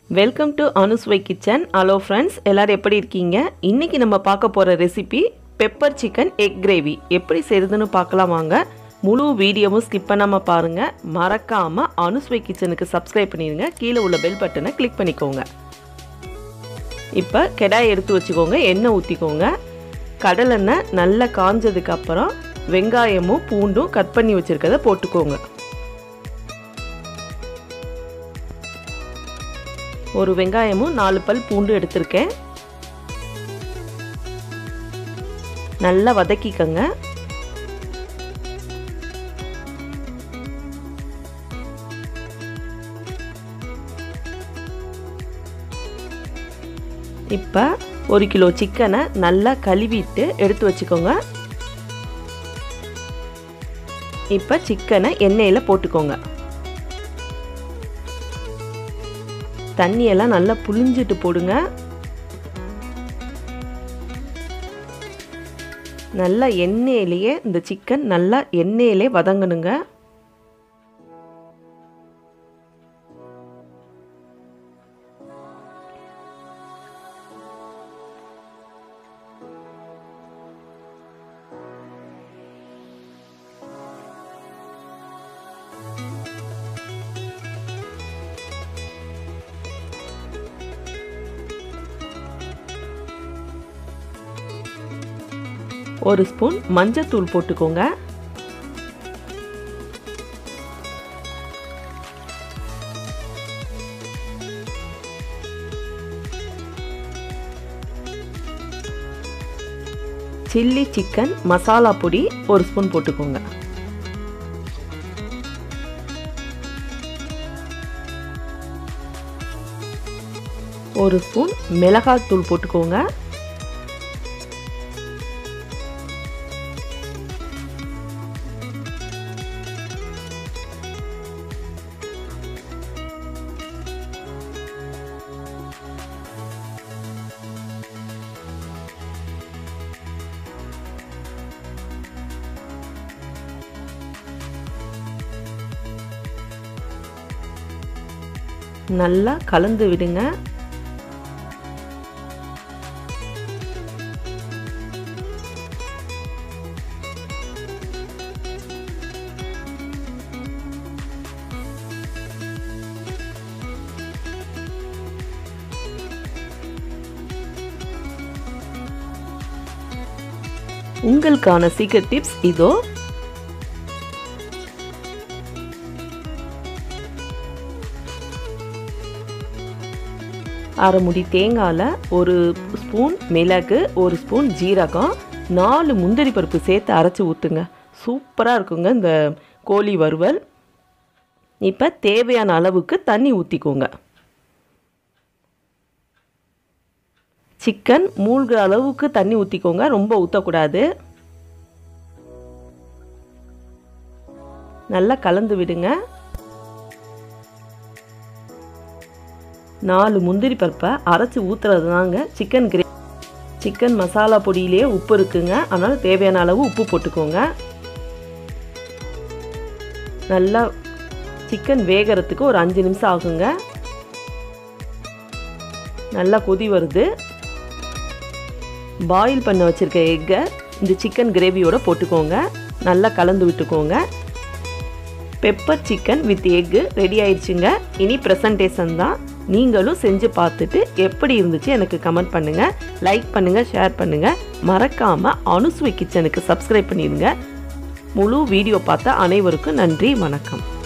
welcome to அனுஸ்வை kitchen hello friends எல்லோரும் எப்படி இருக்கீங்க இன்றைக்கி நம்ம பார்க்க போகிற recipe pepper chicken egg gravy எப்படி செய்கிறதுன்னு பார்க்கலாம் வாங்க முழு வீடியோவும் ஸ்கிப் பண்ணாமல் பாருங்கள் மறக்காமல் அனுஸ்வை கிச்சனுக்கு சப்ஸ்கிரைப் பண்ணிடுங்க கீழே உள்ள பெல் பட்டனை கிளிக் பண்ணிக்கோங்க இப்போ கெடாய் எடுத்து வச்சுக்கோங்க எண்ணெய் ஊற்றிக்கோங்க கடலெண்ணெய் நல்லா காஞ்சதுக்கு அப்புறம் வெங்காயமும் பூண்டும் கட் பண்ணி வச்சுருக்கதை போட்டுக்கோங்க ஒரு வெங்காயமும் நாலு பல் பூண்டு எடுத்திருக்கேன் நல்லா வதக்கிக்கங்க இப்போ ஒரு கிலோ சிக்கனை நல்லா கழுவிட்டு எடுத்து வச்சுக்கோங்க இப்போ சிக்கனை எண்ணெயில் போட்டுக்கோங்க தண்ணியெல்லாம் நல்லா புளிஞ்சிட்டு போடுங்க நல்லா எண்ணெயிலேயே இந்த சிக்கன் நல்லா எண்ணெயிலே வதங்கணுங்க ஒரு ஸ்பூன் மஞ்சத்தூள் போட்டுக்கோங்க சில்லி சிக்கன் மசாலா பொடி ஒரு ஸ்பூன் போட்டுக்கோங்க ஒரு ஸ்பூன் மிளகாய் தூள் போட்டுக்கோங்க நல்லா கலந்து விடுங்க உங்களுக்கான சீக்ரெட் டிப்ஸ் இதோ அரை முடி தேங்காயில் ஒரு ஸ்பூன் மிளகு ஒரு ஸ்பூன் ஜீரகம் நாலு முந்திரி பருப்பு சேர்த்து அரைச்சி ஊற்றுங்க சூப்பராக இருக்குங்க இந்த கோழி வறுவல் இப்போ தேவையான அளவுக்கு தண்ணி ஊற்றிக்கோங்க சிக்கன் மூழ்கிற அளவுக்கு தண்ணி ஊற்றிக்கோங்க ரொம்ப ஊற்றக்கூடாது நல்லா கலந்து விடுங்க நாலு முந்திரி பருப்பை அரைச்சி ஊற்றுறது தாங்க சிக்கன் கிரே சிக்கன் மசாலா பொடியிலே உப்பு இருக்குங்க அதனால் தேவையான அளவு உப்பு போட்டுக்கோங்க நல்லா சிக்கன் வேகிறதுக்கு ஒரு அஞ்சு நிமிஷம் ஆகுங்க நல்லா கொதி வருது பாயில் பண்ண வச்சுருக்க எக்கை இந்த சிக்கன் கிரேவியோட போட்டுக்கோங்க நல்லா கலந்து விட்டுக்கோங்க pepper chicken with egg ready ஆயிடுச்சுங்க இனி ப்ரெசன்டேஷன் தான் நீங்களும் செஞ்சு பார்த்துட்டு எப்படி இருந்துச்சு எனக்கு கமெண்ட் பண்ணுங்கள் லைக் பண்ணுங்கள் ஷேர் பண்ணுங்கள் மறக்காமல் அனுஸ்வி கிச்சனுக்கு சப்ஸ்கிரைப் பண்ணிடுங்க முழு வீடியோ பார்த்த அனைவருக்கும் நன்றி வணக்கம்